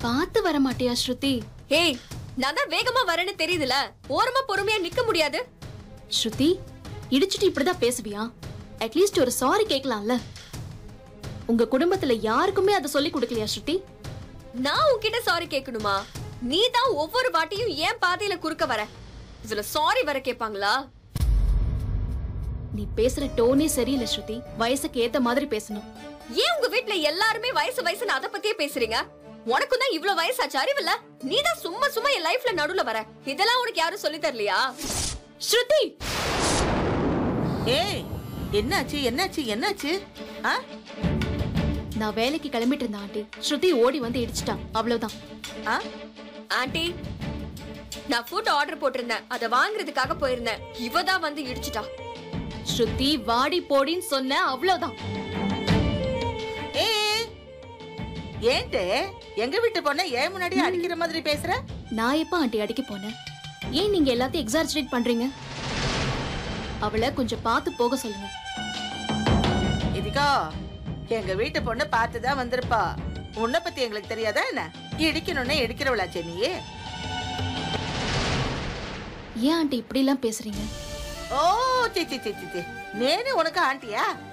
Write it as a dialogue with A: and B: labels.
A: பார்த்து வர மாட்டியா ஸ்ருதி
B: ஏய் நான் தான் வேகமா வரேன்னு தெரியுதுல ஓரமா பொறுமையா நிக்க முடியாது
A: ஸ்ருதி இடிச்சிட்டு இப்படிதான் பேசுவியா அட்லீஸ்ட் ஒரு சாரி கேட்கலாம்ல உங்க குடும்பத்துல யாருக்குமே அதை சொல்லி கொடுக்கலையா ஸ்ருதி
B: நான் உன்கிட்ட சாரி கேட்கணுமா நீ தான் ஒவ்வொரு வாட்டியும் ஏன் பாதையில குறுக்க வர இதுல சாரி வர கேட்பாங்களா
A: நீ பேசுற டோனே சரியில்லை ஸ்ருதி வயசுக்கு ஏத்த மாதிரி பேசணும்
B: ஏன் உங்க வீட்ல எல்லாருமே வயசு வயசுன்னு அத பத்தியே பேசுறீங்க உனக்கும் தான் இவ்ளோ வயசாச்சு அறிவில்ல நீ தான் சும்மா சும்மா என் லைஃப்ல நடுவுல வர இதெல்லாம் உனக்கு யாரும் சொல்லி தரலையா
A: ஸ்ருதி
C: ஏய் என்னாச்சு என்னாச்சு என்னாச்சு ஆ
A: நான் வேலைக்கு கிளம்பிட்டு இருந்தேன் ஆண்டி ஸ்ருதி ஓடி வந்து இடிச்சிட்டான் அவ்வளவுதான்
C: ஆ
B: ஆண்டி நான் ஃபுட் ஆர்டர் போட்டிருந்தேன் அத வாங்குறதுக்காக போயிருந்தேன் இவ தான் வந்து இடிச்சிட்டா
A: ஸ்ருதி வாடி போடின்னு சொன்ன அவ்வளவுதான்
C: ஏய் ஏன்டே எங்க வீட்டு பொண்ணை ஏன் முன்னாடி அடிக்கிற மாதிரி பேசுற
A: நான் எப்ப ஆண்டி அடிக்க போனேன் ஏன் நீங்க எல்லாத்தையும் எக்ஸாஜரேட் பண்றீங்க அவளை கொஞ்சம் பார்த்து போக சொல்லுங்க
C: இதுக்கோ எங்க வீட்டு பொண்ணு பார்த்துதான் வந்திருப்பா உன்னை பத்தி எங்களுக்கு தெரியாதா என்ன இடிக்கணும்னு இடிக்கிறவளாச்சே நீ
A: ஏன் ஆண்டி இப்படி எல்லாம் பேசுறீங்க
C: ஓ சி சி சி சி, சி நேனு உனக்கு ஆண்டியா